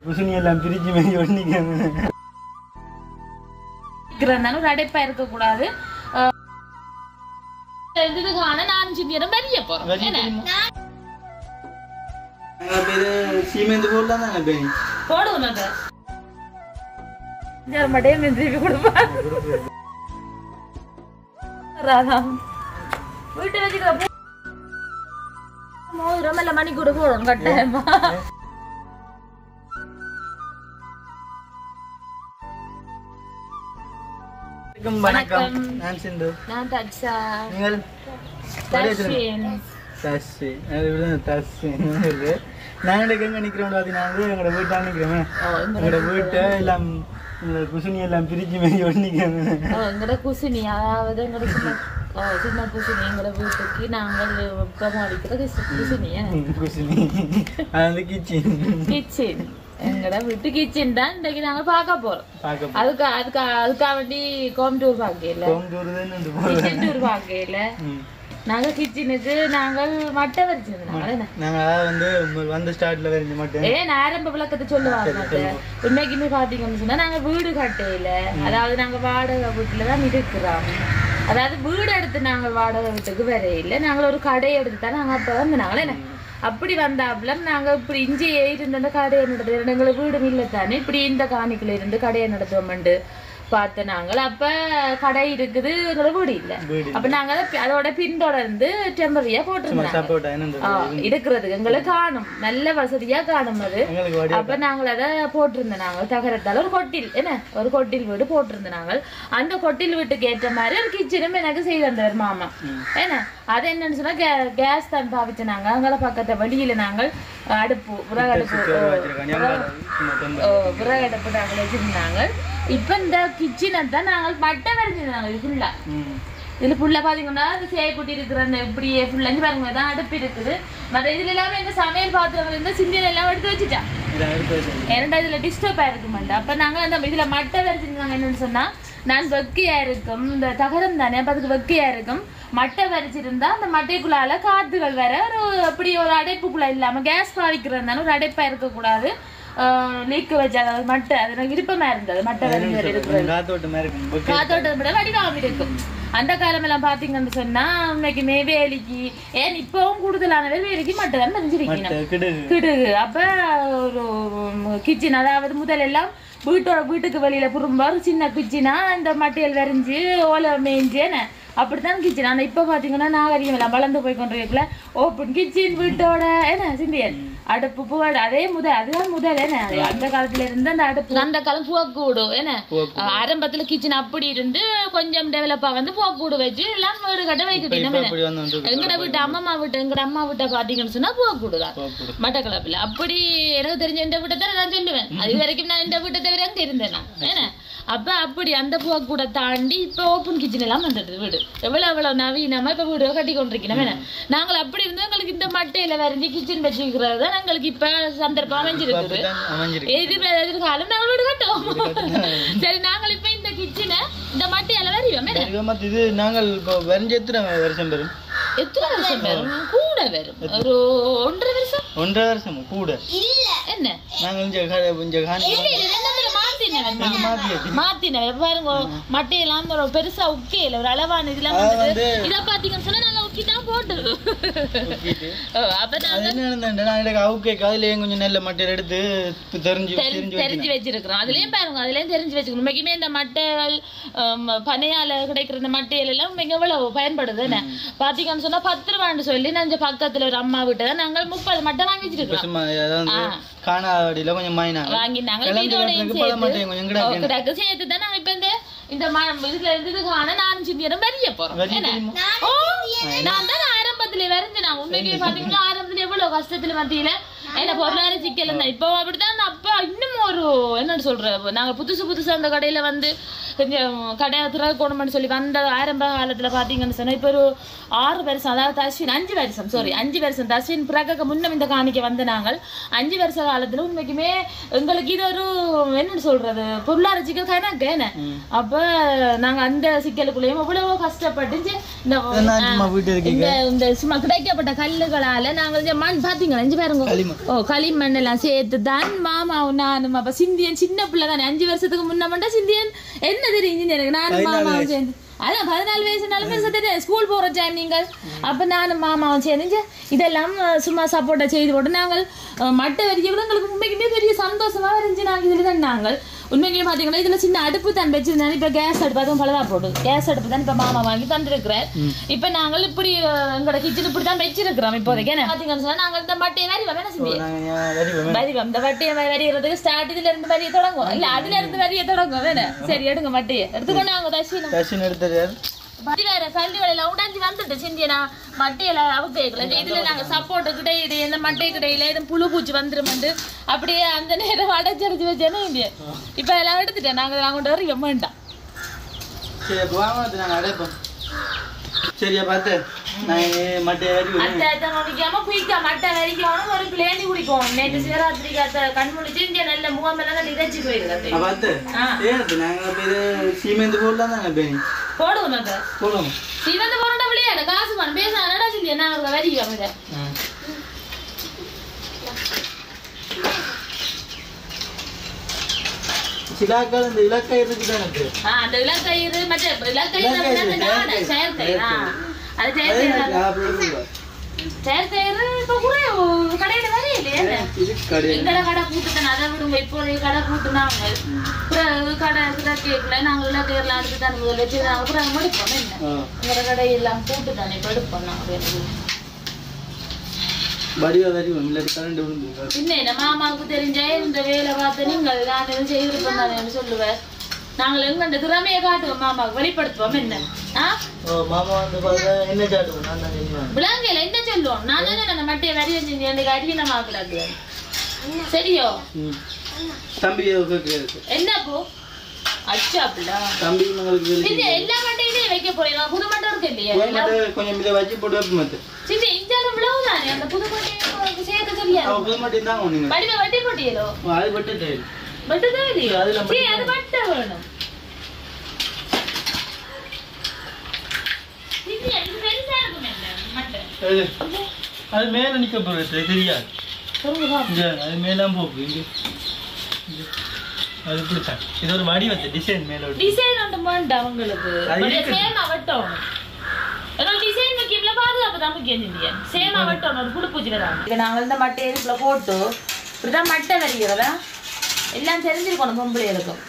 குசினி எல்லாம் பிரிச்சு மேய் ஒன்னிக்காங்க இருக்கிறதுனால ஒரு அடைப்பா இருக்கக்கூடாது இது காண நான் சிந்தியரும் வெளிய போறோம் என்ன? பேரு சீமெந்து போடலாம் தானே பேய் போடுவோம் அதை யார் மட்டும் திருப்பி கொடுப்பான் ராதா வீட்டு வச்சுக்கிற போ- மோதிரம் இல்ல மணி கூட போடும் கட்டாயமா வணக்கம் வணக்கம் நான் சிந்து நான் தட்சா நீங்கள் தர்ஷின் தஸ்ஸி அது விட தஸ்ஸி இருக்கு நாங்கள் எங்கே நிற்கிறோம் பார்த்தீங்கன்னா எங்களோட வீட்டாக நிற்கிறோமே எங்களோட வீட்டை எல்லாம் எங்களோட குசினி எல்லாம் பிரிச்சு மேய் ஒன்னிக்காங்க ஓ, எங்கட குசினி அதாவது எங்கட சின்ன ஓ, சின்ன குசினி எங்கட வீட்டுக்கு நாங்கள் வெப்பம் அடிக்கிற குசினி குசினி அது வந்து கிச்சன் கிச்சன் எங்கட வீட்டு கிச்சன் தான் இன்னைக்கு நாங்க பார்க்க போறோம் பார்க்க அதுக்கு அதுக்கு அதுக்காக வேண்டி கோயம்புத்தூர் பார்க்கல கோயம்புத்தூர் தான் போகிறோம் கிச்சன் டூர் பார்க்கல நாங்க கிச்சனுக்கு நாங்கள் மட்டை வச்சிருந்தோம் என்ன நாங்கள் அதாவது வந்து உங்க வந்த ஸ்டார்ட்ல வரைஞ்ச மட்டும் ஏன் ஆரம்ப விளக்கத்தை சொல்லுவாங்க மத்த. உண்மைக்குமே பாத்தீங்கன்னு சொன்னா நாங்க வீடு கட்டையில அதாவது நாங்க வாடகை வீட்டுல தான் இருக்கிறோம் அதாவது வீடு எடுத்து நாங்க வாடகை வீட்டுக்கு வரையில நாங்க ஒரு கடை எடுத்து தான் நாங்க அப்ப வந்து நாங்களே என்ன அப்படி வந்தாப்புல நாங்க இப்படி இஞ்சி இருந்த அந்த கடையை நடத்துறோம் எங்களுக்கு வீடும் இல்லை தானே இப்படி இந்த காணிக்குள்ள இருந்து கடையை நடத்துவோம்ண்டு பார்த்த நாங்கள் அப்ப கடை இருக்குது எங்களுக்கு வீடு இல்ல வீடு அப்ப நாங்க அதை அதோட பின்தொடர்ந்து டெம்பரரியா போட்டிருந்தோம் சப்போட்டா என்ன ஆ, இருக்கிறதுக்கு எங்களுக்கு காணும் நல்ல வசதியா காணும் அது எங்களுக்கு வடி அப்ப நாங்கள் அதை போட்டிருந்தோம் நாங்கள் தகரத்தால ஒரு கொட்டில் என்ன ஒரு கொட்டில் வீடு போட்டிருந்தோம் நாங்கள் அந்த கொட்டில் வீட்டுக்கு ஏற்ற மாதிரி ஒரு கிச்சனும் எனக்கு செய்து தந்தார் மாமா என்ன அது என்னன்னு சொன்னா கே- கேஸ் தான் பாவிச்சோம் நாங்க அங்கே பக்கத்து வழியில நாங்கள் அடுப்பு விறகு அடுப்பு வச்சிருக்காங்க எவ்வளவு சின்ன தொண்டை. ஓ, விறகு அடுப்பு நாங்கள் வச்சிருந்தாங்க இப்ப இந்த கிச்சனை தான் நாங்கள் மட்டை வரைஞ்சிருந்தாங்க இது ஃபுல்லா ம். இதுல ஃபுல்லா பாத்தீங்கன்னா இந்த சேக்குட்டி இருக்கிற அந்த இப்படியே ஃபுல்லா பாருங்க தான் அடுப்பு இருக்குது மற்ற இதுல எல்லாமே இந்த சமையல் பாத்திரங்கள் இருந்து சிந்தியில எல்லாம் எடுத்து வச்சுட்டான் இதான் எடுத்து வச்சிருக்கேன். ஏன்னா இதுல டிஸ்டர்ப் ஆயிருக்கு மாட்டேன் அப்ப நாங்க அந்த இதுல மட்டை வரைச்சிருந்தாங்க என்னன்னு சொன்னா நான் வெக்கையா இருக்கும் இந்த தகரம் தானே அப்ப அதுக்கு வெக்கையா இருக்கும் மட்டை வரைச்சிருந்தா அந்த மட்டைக்குள்ளால காத்துகள் வேற ஒரு அப்படி ஒரு அடைப்புக்குள்ள இல்லாம கேஸ் பாவிக்கிறதுனால ஒரு அடைப்பா இருக்கக்கூடாது லீக் வச்சு அதாவது மட்டை அது எனக்கு விருப்பமா இருந்தது மட்டை வரைஞ்சி இருக்கிறது காத்தோட்ட மாதிரி இருக்கும் ஓகே. காத்தோட்டத்தை விட வடிவாம இருக்கும் அந்த காலம் எல்லாம் பாத்தீங்கன்னு சொன்னா இன்னைக்கு வேலிக்கு ஏன் இப்பவும் கூடுதலான பேர் வேலைக்கு மட்டும் தான் தெரிஞ்சிருக்கணும் மட்டை, கிடுகு. கிடுகு அப்ப ஒரு கிச்சன் அதாவது முதல் எல்லாம் வீட்டோட வீட்டுக்கு வெளியில புறம்பா ஒரு சின்ன கிச்சனா இந்த மட்டையல் வரைஞ்சு ஓலை மேய்ஞ்சு என்ன அப்படித்தான் கிச்சன் ஆனா இப்ப பாத்தீங்கன்னா நாகரிகம் எல்லாம் வளர்ந்து போய் கொண்டிருக்கல ஓப்பன் கிச்சன் வீட்டோட என்ன சிந்தியன் அடுப்பு புகழ் அதே முதல் அதுதான் முதல் என்ன அது அந்த காலத்துல இருந்து அந்த அடுப்பு அந்த காலம் புகக்கூடு என்ன புகைக்கூடு. ஆரம்பத்துல கிச்சன் அப்படி இருந்து கொஞ்சம் டெவலப்பா வந்து புகக்கூடு வச்சு எல்லாம் வீடு கட்ட வைக்கிட்டு இப்ப இப்படி வந்து வந்துருக்கு. எங்கட வீட்டு அம்மா வீட்டு எங்கட அம்மா வீட்டை பாத்தீங்கன்னு சொன்னா புகக்கூடு தான் புகைக்கூடு. மட்டக்களப்பில் அப்படி எனக்கு தெரிஞ்ச இந்த வீட்டை தான் நான் சொல்லுவேன் அது வரைக்கும் நான் இந்த வீட்டை தவிர அங்க இருந்தேன் நான் என்ன அப்ப அப்படி அந்த பூவை கூட தாண்டி இப்ப ஓப்பன் கிச்சன் எல்லாம் வந்துடுது வீடு எவ்வளவு எவ்வளவு நவீனமா இப்ப வீடு கட்டி கொண்டிருக்கணும் என்ன நாங்கள் அப்படி இருந்து எங்களுக்கு இந்த மட்டையில வரைஞ்சி கிச்சன் வச்சுக்கிறது தான் எங்களுக்கு இப்ப சந்தர்ப்பம் அமைஞ்சிருக்குது அப்படித்தான் அமைஞ்சிருக்கு. எது எதிர்காலம் நாங்கள் வீடு கட்டுவோம் சரி நாங்கள் இப்ப இந்த கிச்சனை இந்த மட்டையால வரைவோம் என்ன சரி, மத்த இது நாங்கள் இப்போ வரைஞ்ச எத்தனை வருஷம் பெறும் எத்தனை வருஷம் வரும் கூட வரும் ஒரு ஒன்றரை வருஷம் ஒன்றரை வருஷம் கூட என்ன நாங்கள் இங்க கா- இங்க காணி இல்ல, இல்ல, ரெண்டு முறை மாத்தினேன் நீங்க மாத்தியாச்சு. மாத்தினேன் பாருங்க மட்டையெல்லாம் ஒரு பெருசா உக்கையில ஒரு அளவான இதெல்லாம் அது வந்தது வந்து- இத பாத்தீங்கன்னு சொன்னா நாங்க உக்கி தான் போட்டு ஊத்திட்டு. ஓ, அப்ப அது நாங்க என்ன நடந்தா நான் எனக்கு அவுக்கே காதுலயே கொஞ்சம் நெல்ல மட்டையில எடுத்து இப்ப தெரிஞ்சு தெரி- தெரிஞ்சு தெரிஞ்சு வச்சிருக்கிறோம் அதுலயும் பாருங்க அதுலயும் தெரிஞ்சு வச்சுக்கணும் உண்மைக்குமே இந்த மட்டைகள் ஆம், பனையால கிடைக்கிற இந்த மட்டைகள் எல்லாம் உண்மைக்கு எவ்வளவு பயன்படுது என்ன பாத்தீங்கன்னு சொன்னா பத்து ரூபான்னு சொல்லி நான் இந்த பக்கத்துல ஒரு அம்மா விட்டு தான் நாங்கள் முப்பது மட்டை வாங்கி வச்சிருக்கிறோம் சும்மா அதாவது காணாடியில கொஞ்சம் மாயினாங்க வாங்கினாங்க கிளம்பி இதோடையும் வரதுக்கு பல மட்டையும் கொஞ்சம் சேர்த்து கிடக்கு. ஓ, கிடக்கு சேர்த்து தான் நாங்க இப்ப இந்த இந்த ம- இதுல இருந்து இது காண நானும் சிந்தியரும் வரிய போறோம் வரிய என்ன? தெரியுமா? ஓ, நான் தான் ஆரம்பத்துல வரைஞ்சு நான் உண்மைக்கு பாத்தீங்கன்னா ஆரம்பத்துல எவ்வளவு கஷ்டத்துல மத்தியில என்ன பொருளாதார சிக்கல் இருந்தா இப்போ அப்படித்தான் அப்ப இன்னும் ஒரு என்ன சொல்ற நாங்க புதுசு புதுசா அந்த கடையில வந்து கொஞ்சம் கடை திறக்கணும்னு சொல்லி வந்த ஆரம்ப காலத்துல பாத்தீங்கன்னு சொன்னா இப்போ ஒரு ஆறு வருஷம் அதாவது தஸ்வின் அஞ்சு வருஷம் சாரி அஞ்சு வருஷம் தஸ்வின் பிறகு முன்னம் இந்த காணிக்க வந்த நாங்கள் அஞ்சு வருஷ காலத்துல உண்மைக்குமே எங்களுக்கு இது ஒரு என்ன சொல்றது பொருளாதார சிக்கல் கணக்கு என்ன அப்ப நாங்க அந்த சிக்கலுக்குள்ளேயும் எவ்வளவோ கஷ்டப்பட்டு இந்த நான் சும்மா வீட்டு இருக்கீங்க இந்த இந்த சும்மா கிடைக்கப்பட்ட கல்லுகளால நாங்கள் இந்த மண் பாத்தீங்களா இஞ்சி பாருங்க களிமண். ஓ களிமண் எல்லாம் சேர்த்து தான் மாமாவும் நானும் அப்ப சிந்தியன் சின்ன பிள்ளை தானே அஞ்சு வருஷத்துக்கு முன்ன மட்டும் சிந்தியன் என்ன தெரியும் எனக்கு நானும் மாமாவும் சேர்ந்து அதான் பதினாலு வயசுனாலும் பெருசா தெரியாது ஸ்கூல் போற டைம் நீங்கள் அப்ப நானும் மாமாவும் சேர்ந்து இதெல்லாம் அஹ், சும்மா சப்போர்ட்டா செய்து போட்டு நாங்கள் அஹ், மட்டை வரிக்க கூட எங்களுக்கு உண்மைக்குமே பெரிய சந்தோஷமா இருந்துச்சு நாங்கள் இதுல தான் நாங்கள் உண்மைக்குமே பாத்தீங்கன்னா இதுல சின்ன அடுப்பு தான் வச்சிருந்தேன் இப்ப கேஸ் அடுப்பு அதுவும் பலதா போட்டு கேஸ் அடுப்பு தான் இப்ப மாமா வாங்கி தந்திருக்கிறார் இப்ப நாங்கள் இப்படி அஹ், எங்களோட கிச்சன் இப்படி தான் வச்சிருக்கிறோம் இப்போதைக்கு என்ன பாத்தீங்கன்னு சொன்னா நாங்கள் இந்த மட்டையை வேறி என்ன செஞ்சோம் நாங்கள் வரி வரி இந்த வட்டியை வரியறதுக்கு ஸ்டார்ட் இதுல இருந்து வரிய தொடங்கும் இல்ல அதுல இருந்து வரிய தொடங்கும் வேணே சரி எடுங்க மட்டையை எடுத்துக்கொண்டு அவங்க தர்ஷினா தர்ஷன் எடுத்துறாரு பத்தி வேற கல்லுகள் எல்லாம் உடைஞ்சு வந்துட்டு சிந்தியனா மட்டையில அவுக்கல இதுல நாங்க சப்போர்ட் கிடையாது இந்த மட்டை கிடையில இது புழு பூச்சி வந்துருமெண்டு அப்படியே அந்த நேரம் அடைச்சடிச்சு வச்சேன்னா இந்திய இப்ப எல்லாம் எடுத்துட்டேன் நாங்க நாங்க வரைக்கும் வேண்டாம் சரி அப்போ வாங்க வந்து நாங்கள் அடைப்போம் சரியா பார்த்து நான் மட்டை வரி அத்தை அத்தை முடிக்காம குயிக்கா மட்டை வரைக்கும் ஒரு பிளேண்டி குடிக்கும் நேற்று சிவராத்திரிக்கு அத்தை கண் முடிச்சு இந்திய நல்ல முகம் எல்லாம் இறைச்சி போயிருக்கு பார்த்து ஆ. ஏன் நாங்கள் இப்போ இது சீமெந்து போடலாம் தானே பேணி போடுவோம் அத்தை போடுவோம் சிவந்த போராட்ட விளையாட காசு பண்ண பேச என்னடா சொல்லி என்ன அவங்க வரி அவங்க சிலாக்கள் இந்த இலக்கை இருக்குது எனக்கு ஆ அந்த இலக்கயிறு மற்ற இலக்கயிறு இலக்கயிறு, அந்த நாடா, செயற்கயிறு ஆ. அது செயற்கயிறு செயற்கயிறு இப்ப கூட கடையில வரையே இல்லையே இது கடை எங்கட கடை கூட்டுத்தானே அதை விடுங்க இப்போதைய கடை கூட்டுனாங்க பிறகு கடை கடை கேட்கல நாங்க இலக்கயிறுலாம் எடுத்து தான் முதல்ல வச்சு நாங்க பிறகு முடிப்போம் என்ன ஆ எங்கட கடையெல்லாம் கூட்டு தானே இப்போ எடுப்போம் நாங்க எனக்கு வடிவ வரி இல்லாட்டி கரண்ட் விழுந்து பின்ன என்ன மாமாவுக்கு தெரிஞ்ச இந்த வேலை பார்த்து நீங்கள் நான் எதுவும் செய்திருப்போம் தானேன்னு சொல்லுவேன் நாங்கள் எங்க திறமையை காட்டுவோம் மாமாவுக்கு வெளிப்படுத்துவோம் என்ன ஆ ஓ மாமா வந்து பார்த்தா என்ன சாட்டுவோம் நான் தான் என்ன விலங்கையில என்ன சொல்லுவோம் நான் தானே அந்த மட்டையை வரி வச்சு எனக்கு அடிவினமாக கிடக்கு சரியோ ம் தம்பி கேட்குறது என்ன போ அச்சா அப்படியா தம்பி உங்களுக்கு சிந்தி எல்லா மட்டையிலையும் வைக்க போறீங்க புது மட்டை இருக்கு இல்லையா போய் மட்டும் கொஞ்சம் இதை வச்சு போட்டு வைப்ப மாட்டேன் சிந்தி இஞ்சாலும் விழவு தானே அந்த புது மட்டையை சேர்க்க சரியா அவன் புது மட்டும் தான் ஒண்ணுங்க வடிவ வட்டி போட்டியலோ அது மட்டும் தேவை மட்டும்தான் இல்லையோ அதுல சரி அது மட்டும் வேணும் சிந்தி இது பெருசா இருக்கும் என்ன மட்டை அது அது மேலே நிற்க போகிறது தெரியாது சொல்லுங்க பாப்போம். இங்க அது மேலாம் போகுது இங்க இங்க. அது பிடிச்சான் இது ஒரு வடிவத்தை டிசைன் மேல ஒட்டி. டிசைன் ஒன்று வேண்டாம் உங்களுக்கு அது ஒரு இருக்குது. சேமா வெட்டணும் ஏன்னா டிசைன் முக்கியம்ல பாதுகாப்பு தான் முக்கியம் சிந்தியா சேமா வெட்டணும் ஒரு புழு பூச்சில தான் இதை நாங்கள் இந்த மட்டை இதுக்குள்ள போட்டு இப்படிதான் மட்டை வரிகிறதா எல்லாம் தெரிஞ்சிருக்கணும் பொம்பளைகளுக்கும்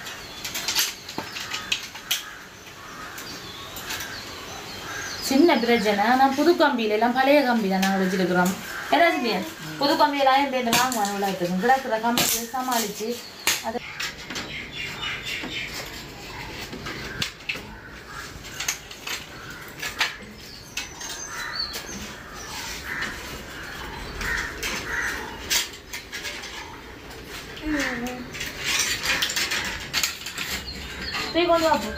சின்ன பிரச்சனை ஆனால் புது கம்பியில எல்லாம் பழைய கம்பி தான் நாங்கள் வச்சிருக்கிறோம் ஏதாச்சும் இல்லையா புது கம்பியெல்லாம் என் பேர் வாங்குவாங்க விளையாட்டுக்கு கிடக்கிற கம்பி சமாளிச்சு அதை போய் கொண்டு வா போ.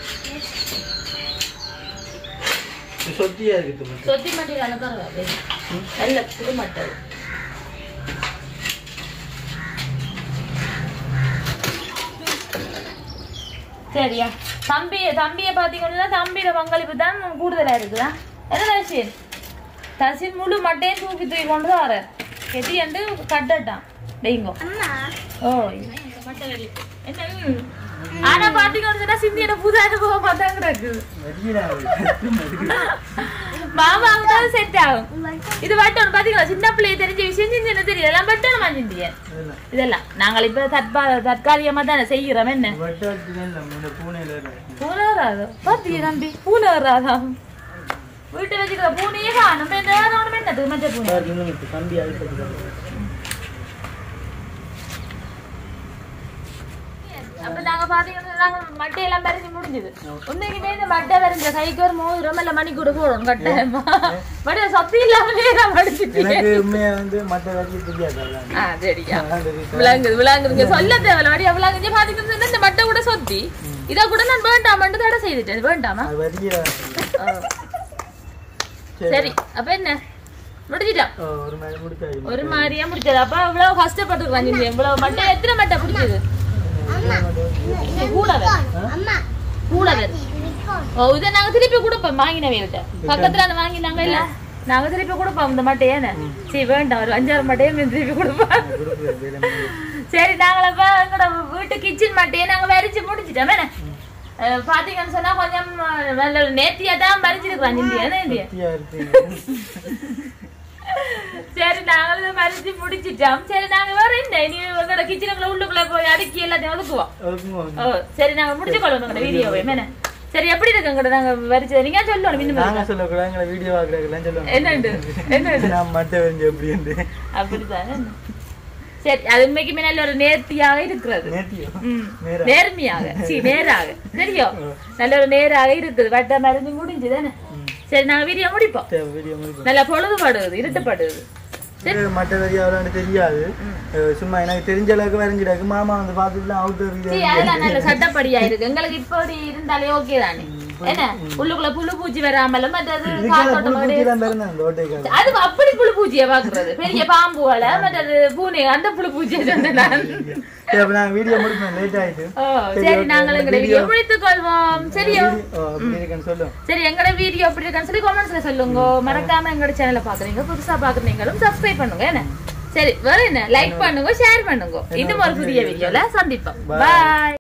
இது சொத்தியா இருக்குது மட்டும் சொத்தி மட்டியில் அனுப்புறா நல்ல புது மட்டை சரியா தம்பி தம்பியை பார்த்தீங்கன்னா தம்பியோட பங்களிப்பு தான் கூடுதலா இருக்குதா என்ன தர்ஷின் தர்ஷின் முழு மட்டையும் தூக்கி தூக்கி கொண்டு வர கெட்டி வந்து கட்டட்டான் டெய்ங்கோ ஓ மட்டை வெளி என்ன ம். ஆனா பாத்தீங்கன்னா சொன்னா சிந்தியோட புது அனுபவம் பார்த்தா கிடக்குது மாமாவுக்கு தான் செட் ஆகும் இது வட்டணும் பாத்தீங்களா சின்ன பிள்ளைய தெரிஞ்ச விஷயம் சின்ன சின்ன தெரியும் எல்லாம் வட்டணும் மாஞ்சிண்டிய இதெல்லாம் நாங்கள் இப்ப தற்பா தற்காலிகமா தானே செய்கிறோம் என்ன வட்ட வச்சு தான் நம்ம இந்த பூனையில இருக்கு. பூனை வராதோ பாத்தியா தம்பி பூனை வராதா வீட்டை வச்சுக்கிற பூனையே காணும் என்ன வேணும் என்னது மஞ்சள் பூனை பாரு, இன்னும் இருக்கு. கம்பி அழுத்தத்துக்கு அப்ப நாங்க பாத்தீங்கன்னா நாங்க மட்டையெல்லாம் பறிஞ்சு முடிஞ்சது உண்மைக்குமே இந்த மட்டை வரைஞ்ச கைக்கு ஒரு மோதிரம் இல்ல மணி கூட போடணும் கட்டாயமா மட்டை சத்தி இல்லாமலே நான் படிச்சுட்டு எனக்கு உண்மையா வந்து மற்ற வரைக்கும் தெரியாது அதெல்லாம். ஆ சரியா அதான் தெரியுது. விளாங்குது விளாங்குதுங்க சொல்ல தேவையில்ல வடியா விளாங்குது பாத்தீங்கன்னா இந்த மட்டை கூட சொத்தி இதை கூட நான் வேண்டாமன்னு தடை செய்துட்டேன் வேண்டாமா அது வரிய ஆ. சரி அப்ப என்ன முடிச்சிட்டோம் ஓ, ஒரு மாதிரி முடிச்சாச்சு ஒரு மாதிரியா முடிச்சது அப்ப இவ்வளவு கஷ்டப்பட்டுருக்கான் இவ்வளவு மட்டை எத்தனை மட்டை பிடிச்சது கூட வேற. கூட வேற. ஓ இதை நாங்க திருப்பி கொடுப்போம் வாங்கினவைகிட்ட பக்கத்துல அந்த வாங்கினாங்க இல்ல நாங்க திருப்பி கொடுப்போம் இந்த மட்டையே சரி வேண்டாம் ஒரு அஞ்சாறு மட்டையே திருப்பி கொடுப்போம் கொடுக்குறது வேலை முடியாது. சரி நாங்களப்ப எங்களோட வீட்டு கிச்சன் மட்டையை நாங்க வரிச்சு முடிச்சிட்டோம் என்ன அஹ் பாத்தீங்கன்னு சொன்னா கொஞ்சம் அஹ், நல்ல நேர்த்தியா தான் வரிச்சிருக்கலாம் இந்தியா என்ன இந்தியா திருப்தியா இருப்பீங்க. சரி நாங்களும் மறைச்சு முடிச்சிட்டோம் சரி நாங்க வேற என்ன இனி உங்களோட கிச்சனுக்குள்ள உள்ளுக்குள்ள போய் அடுக்கி எல்லாத்தையும் ஒதுக்குவோம் அதுக்கும் ஓ சரி நாங்க முடிச்சு கொள்வோம் உங்களோட வீடியோவை என்ன சரி எப்படி இருக்கு உங்களோட நாங்க வரிச்சது நீங்க சொல்லணும் இன்னும் நாங்க சொல்லக்கூடாது எங்களை வீடியோ பார்க்கறதுலாம் சொல்லுவாங்க என்னண்டு என்னண்டு நான் மட்டும் வந்து எப்படி இருந்து அப்படித்தானே சரி அது உண்மைக்குமே நல்ல ஒரு நேர்த்தியாக இருக்கிறது நேத்தியோ ம். நேரா. நேர்மையாக சி நேராக சரியோ நல்ல ஒரு நேராக இருக்குது வட்ட மருந்து முடிஞ்சுதானே சரி நாங்க வீடியோ முடிப்போம் தேவை வீடியோ முடிப்போம் நல்லா பொழுதுபடுது இருட்டுப்படுது மற்ற வரியா அவராண்டு தெரியாது அஹ் சும்மா எனக்கு தெரிஞ்ச அளவுக்கு வரைஞ்சிடாக்கு மாமா வந்து பார்த்துட்டு அவுட்டர் சரி அதெல்லாம் நல்ல சட்டப்படியா இருக்கு எங்களுக்கு இப்படி இருந்தாலே ஓகே தானே என்ன உள்ளுக்குள்ள புழு பூச்சி வராமலும் மற்றது காத்தோட்டம் அப்படி- பூச்சிலாம் பிறந்தேன் இந்த ஓட்டைக்காக அது அப்படி புழு பூச்சியை பாக்குறது பெரிய பாம்புகளை மற்றது பூனை அந்த புழு பூச்சியை சொன்னேன் நான். சரி அப்ப நான் வீடியோ முடிப்பேன் லேட் ஆயிட்டு ஓ, சரி நாங்கள் எங்களை வீடியோ முடித்துக் கொள்வோம் சரியா ஓ, அப்படி இருக்கேன்னு சொல்லும் சரி எங்களோட வீடியோ எப்படி இருக்கான்னு சொல்லி கமெண்ட்ஸ்ல சொல்லுங்க மறக்காம எங்களோட சேனலை பாக்குறீங்க புதுசா பாக்குறீங்களும் சப்ஸ்கிரைப் பண்ணுங்க என்ன சரி வேற என்ன லைக் பண்ணுங்க ஷேர் பண்ணுங்க இன்னும் ஒரு புதிய வீடியோல சந்திப்போம் பாய்